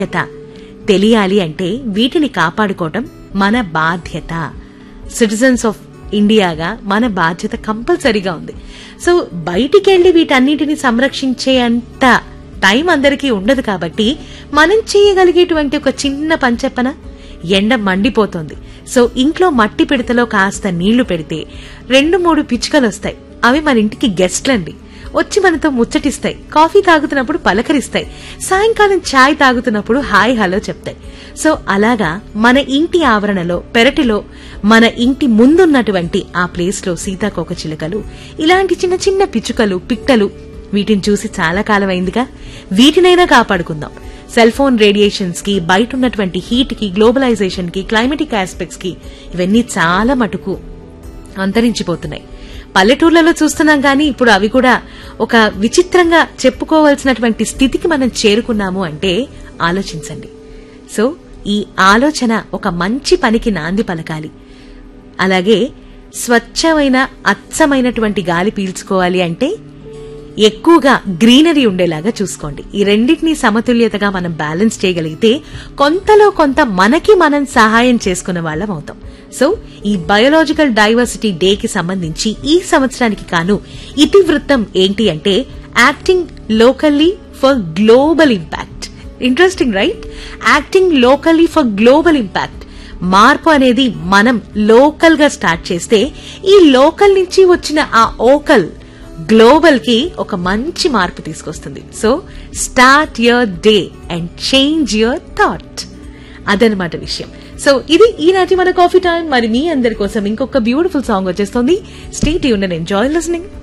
బాధ్యత తెలియాలి అంటే వీటిని కాపాడుకోవటం మన బాధ్యత సిటిజన్స్ ఆఫ్ ఇండియాగా మన బాధ్యత కంపల్సరీగా ఉంది సో బయటికి వెళ్లి వీటన్నిటిని సంరక్షించే అంత టైం అందరికీ ఉండదు కాబట్టి మనం చేయగలిగేటువంటి ఒక చిన్న పంచెప్పన ఎండ మండిపోతుంది సో ఇంట్లో మట్టి పిడతలో కాస్త నీళ్లు పెడితే రెండు మూడు పిచ్చుకలు వస్తాయి అవి మన ఇంటికి గెస్ట్లండి వచ్చి మనతో ముచ్చటిస్తాయి కాఫీ తాగుతున్నప్పుడు పలకరిస్తాయి సాయంకాలం ఛాయ్ తాగుతున్నప్పుడు హాయ్ హలో చెప్తాయి సో అలాగా మన ఇంటి ఆవరణలో పెరటిలో మన ఇంటి ముందున్నటువంటి ఆ ప్లేస్ లో సీతాకోక చిలుకలు ఇలాంటి చిన్న చిన్న పిచ్చుకలు పిట్టలు వీటిని చూసి చాలా కాలం అయిందిగా వీటినైనా కాపాడుకుందాం సెల్ ఫోన్ రేడియేషన్స్ కి బయట ఉన్నటువంటి హీట్ కి గ్లోబలైజేషన్ కి క్లైమేటిక్ ఆస్పెక్ట్స్ కి ఇవన్నీ చాలా మటుకు అంతరించిపోతున్నాయి పల్లెటూర్లలో చూస్తున్నాం కానీ ఇప్పుడు అవి కూడా ఒక విచిత్రంగా చెప్పుకోవాల్సినటువంటి స్థితికి మనం చేరుకున్నాము అంటే ఆలోచించండి సో ఈ ఆలోచన ఒక మంచి పనికి నాంది పలకాలి అలాగే స్వచ్ఛమైన అచ్చమైనటువంటి గాలి పీల్చుకోవాలి అంటే ఎక్కువగా గ్రీనరీ ఉండేలాగా చూసుకోండి ఈ రెండింటినీ సమతుల్యతగా మనం బ్యాలెన్స్ చేయగలిగితే కొంతలో కొంత మనకి మనం సహాయం చేసుకున్న వాళ్ళం అవుతాం సో ఈ బయోలాజికల్ డైవర్సిటీ డే కి సంబంధించి ఈ సంవత్సరానికి కాను ఇతివృత్తం ఏంటి అంటే acting locally for global impact interesting right acting locally for global impact మార్పు అనేది మనం లోకల్ గా స్టార్ట్ చేస్తే ఈ లోకల్ నుంచి వచ్చిన ఆ ఓకల్ గ్లోబల్ కి ఒక మంచి మార్పు తీసుకొస్తుంది so start your day and change your thought అదనమాట విషయం సో ఇది ఈనాటి మన కాఫీ టైం మరి మీ అందరి కోసం ఇంకొక బ్యూటిఫుల్ సాంగ్ వచ్చేస్తుంది స్టేట్ యూన్ అండ్ ఎంజాయ్ లిస్నింగ్